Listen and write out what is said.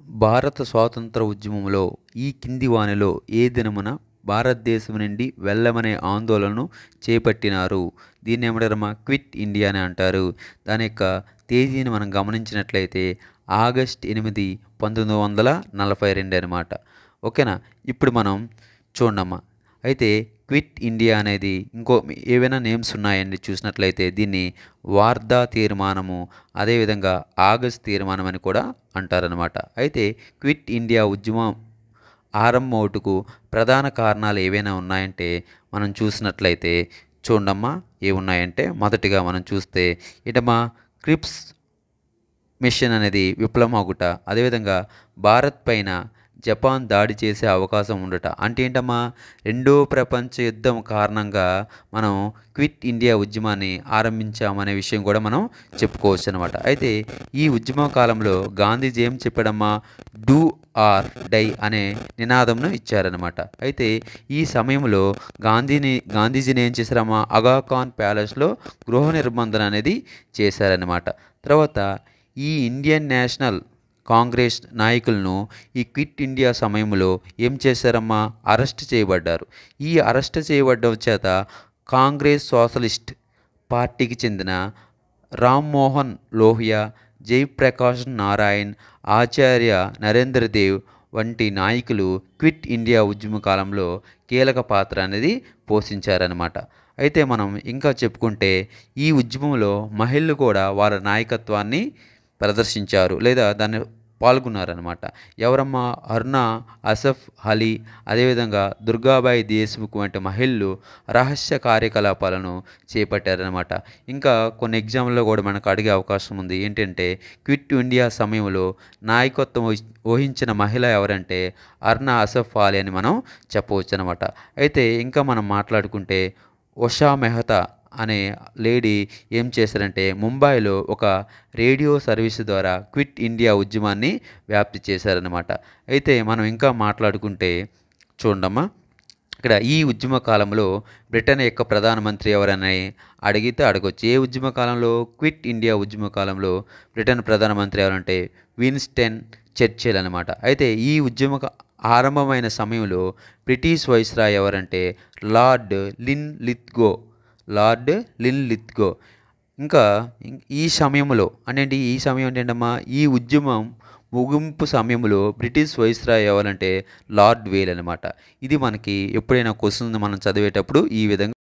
భారత స్వాతంత్ర ఉద్యమంలో ఈ కింది వానిలో ఏ దినమున భారతదేశం నుండి వెళ్ళమనే ఆందోళనను చేపట్టినారు దీన్ని ఏమంటారమ్మా క్విట్ ఇండియా అని అంటారు దాని యొక్క తేదీని మనం గమనించినట్లయితే ఆగస్ట్ ఎనిమిది పంతొమ్మిది వందల నలభై రెండు అనమాట ఓకేనా ఇప్పుడు మనం చూడమ్మా అయితే క్విట్ ఇండియా అనేది ఇంకో ఏవైనా నేమ్స్ ఉన్నాయండి చూసినట్లయితే దీన్ని వార్దా తీర్మానము అదేవిధంగా ఆగస్ట్ తీర్మానం అని కూడా అంటారనమాట అయితే క్విట్ ఇండియా ఉద్యమం ఆరంభమవుటకు ప్రధాన కారణాలు ఏవైనా ఉన్నాయంటే మనం చూసినట్లయితే చూడమ్మా ఏమున్నాయంటే మొదటిగా మనం చూస్తే ఇటమా క్రిప్స్ మిషన్ అనేది విప్లవం అవుట అదేవిధంగా భారత్ పైన జపాన్ దాడి చేసే అవకాశం ఉండట అంటే ఏంటమ్మా రెండో ప్రపంచ యుద్ధం కారణంగా మనం క్విట్ ఇండియా ఉద్యమాన్ని ఆరంభించామనే విషయం కూడా మనం చెప్పుకోవచ్చు అనమాట అయితే ఈ ఉద్యమ కాలంలో గాంధీజీ ఏం చెప్పాడమ్మా డూ ఆర్ డై అనే నినాదంను ఇచ్చారనమాట అయితే ఈ సమయంలో గాంధీని గాంధీజీని ఏం చేశారమ్మా అగాఖాన్ ప్యాలెస్లో గృహ నిర్బంధన అనేది చేశారనమాట తర్వాత ఈ ఇండియన్ నేషనల్ కాంగ్రెస్ నాయకులను ఈ క్విట్ ఇండియా సమయంలో ఏం చేశారమ్మా అరెస్ట్ చేయబడ్డారు ఈ అరెస్ట్ చేయబడ్డం చేత కాంగ్రెస్ సోషలిస్ట్ పార్టీకి చెందిన రామ్మోహన్ లోహియా జయప్రకాష్ నారాయణ్ ఆచార్య నరేంద్ర దేవ్ వంటి నాయకులు క్విట్ ఇండియా ఉద్యమ కాలంలో కీలక పాత్ర అనేది పోషించారనమాట అయితే మనం ఇంకా చెప్పుకుంటే ఈ ఉద్యమంలో మహిళలు కూడా వారి నాయకత్వాన్ని ప్రదర్శించారు లేదా దాన్ని పాల్గొన్నారనమాట ఎవరమ్మా అరుణ అసఫ్ అలీ అదేవిధంగా దుర్గాబాయి దేశ్ముఖ్ వంటి మహిళలు రహస్య కార్యకలాపాలను చేపట్టారనమాట ఇంకా కొన్ని ఎగ్జామ్లో కూడా మనకు అడిగే అవకాశం ఉంది ఏంటంటే క్విట్ ఇండియా సమయంలో నాయకత్వం వహి- వహించిన మహిళ ఎవరంటే అరుణ అసఫ్ అలీ అని మనం చెప్పవచ్చు అనమాట అయితే ఇంకా మనం మాట్లాడుకుంటే ఉషా మెహతా అనే లేడీ ఏం చేశారంటే ముంబైలో ఒక రేడియో సర్వీస్ ద్వారా క్విట్ ఇండియా ఉద్యమాన్ని వ్యాప్తి చేశారనమాట అయితే మనం ఇంకా మాట్లాడుకుంటే చూడమ్మా ఇక్కడ ఈ ఉద్యమ కాలంలో బ్రిటన్ యొక్క ప్రధానమంత్రి ఎవరని అడిగితే అడగొచ్చు ఏ ఉద్యమ కాలంలో క్విట్ ఇండియా ఉద్యమ కాలంలో బ్రిటన్ ప్రధానమంత్రి ఎవరంటే విన్స్టన్ చర్చిల్ అనమాట అయితే ఈ ఉద్యమ క- ఆరంభమైన సమయంలో బ్రిటిష్ వైస్రాయ్ ఎవరంటే Lord Linlithgow Lord Linlithgow ఇంకా ఇం- ఈ సమయంలో అంటే ఈ సమయం ఏంటమ్మా ఈ ఉద్యమం ముగింపు సమయంలో బ్రిటిష్ వైస్రాయ్ ఎవరంటే లార్డ్ వేల్ అనమాట ఇది మనకి ఎప్పుడైనా క్వశ్చన్ మనం చదివేటప్పుడు ఈ విధంగా